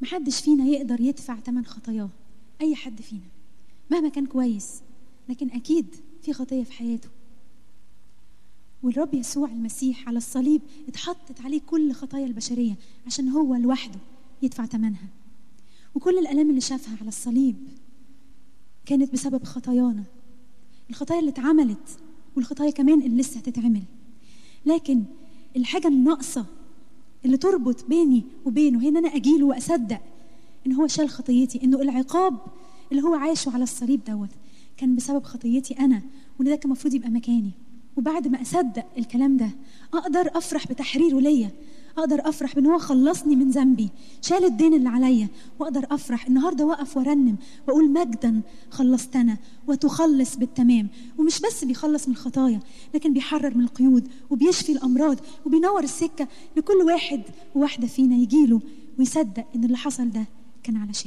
محدش فينا يقدر يدفع ثمن خطاياه اي حد فينا مهما كان كويس لكن اكيد في خطيه في حياته والرب يسوع المسيح على الصليب اتحطت عليه كل خطايا البشريه عشان هو لوحده يدفع ثمنها وكل الالام اللي شافها على الصليب كانت بسبب خطايانا الخطايا اللي اتعملت والخطايا كمان اللي لسه هتتعمل لكن الحاجه الناقصه اللي تربط بيني وبينه هي ان انا اجيله واصدق ان هو شال خطيتي انه العقاب اللي هو عايشه على الصليب دوت كان بسبب خطيتي انا وان ده كان المفروض يبقى مكاني وبعد ما اصدق الكلام ده اقدر افرح بتحريره ليا اقدر افرح بان هو خلصني من ذنبي شال الدين اللي عليا واقدر افرح النهارده واقف وارنم واقول مجدا خلصتنا وتخلص بالتمام ومش بس بيخلص من الخطايا لكن بيحرر من القيود وبيشفي الامراض وبينور السكه لكل واحد وواحده فينا يجيله ويصدق ان اللي حصل ده كان علشان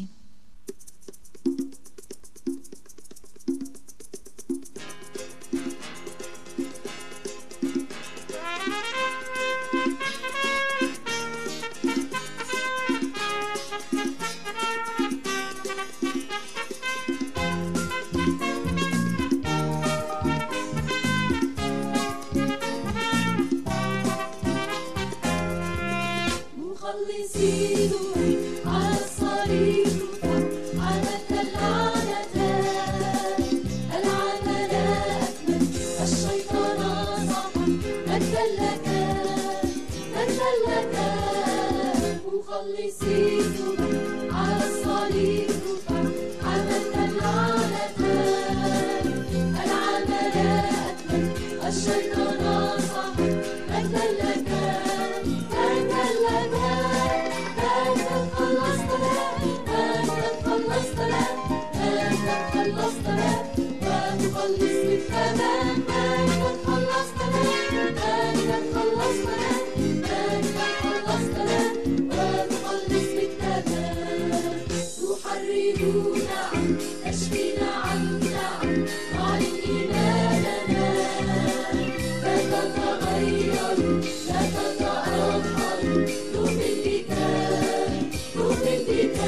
مخلصين على الصليب عملت اللعنتان العمل أكمل الشيطان صح مجدا لك مجدا لك مخلصين على الصليب عملت اللعنتان العمل أكمل الشيطان صح مجدا لك مجدا لك مجدا خلصتنا مجدا خلصتنا مجدا خلصتنا وتخلص بالتمام مجدا خلصتنا مجدا خلصتنا مجدا خلصتنا وتخلص بالتمام تحررنا عن تشفينا عن نعم نعلن إيماننا لا تتغير لا تتأخر نؤمن بك نؤمن بك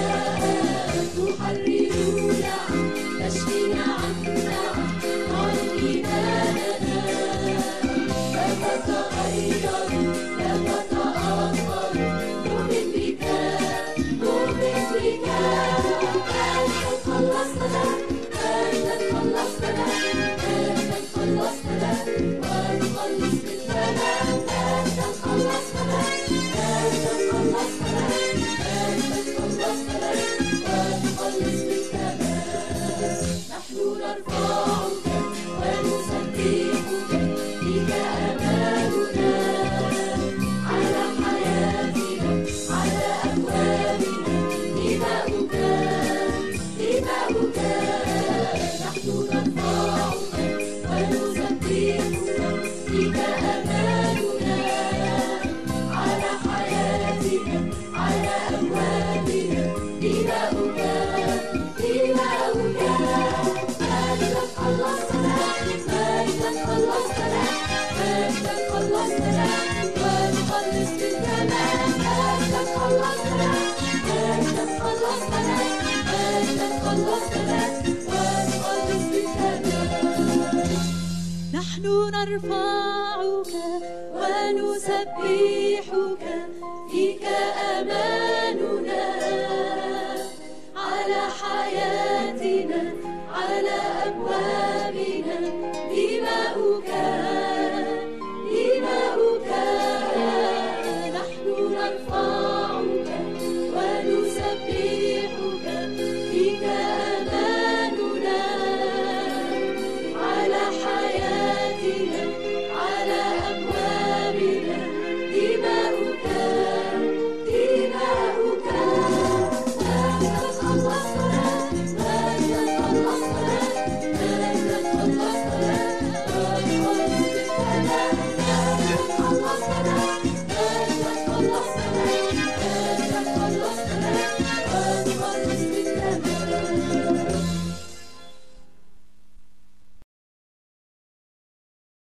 تحررنا عن تشفينا عن نعم نعلن إيماننا لا تتغير لا تتأخر نؤمن بك نؤمن بك مجدا خلصتنا مجدا خلصتنا مجدا خلصتنا ونخلص بالتمام مجدا خلصتنا مجدا خلصتنا مجدا خلصتنا ونخلص بالتمام نحن نرفعك ونسبحك بك أماننا على حياتنا على أبوابنا دماؤك دماؤك نحن نرفعك ونسبحك بك أماننا على حياتنا على أبوابنا دماؤك دماؤك مجدا خلصتنا مجدا خلصتنا مجدا خلصتنا ونخلص بالتمام مجدا خلصتنا مجدا خلصتنا مجدا خلصتنا ونخلص بالتمام نحن نرفعك ونسبحك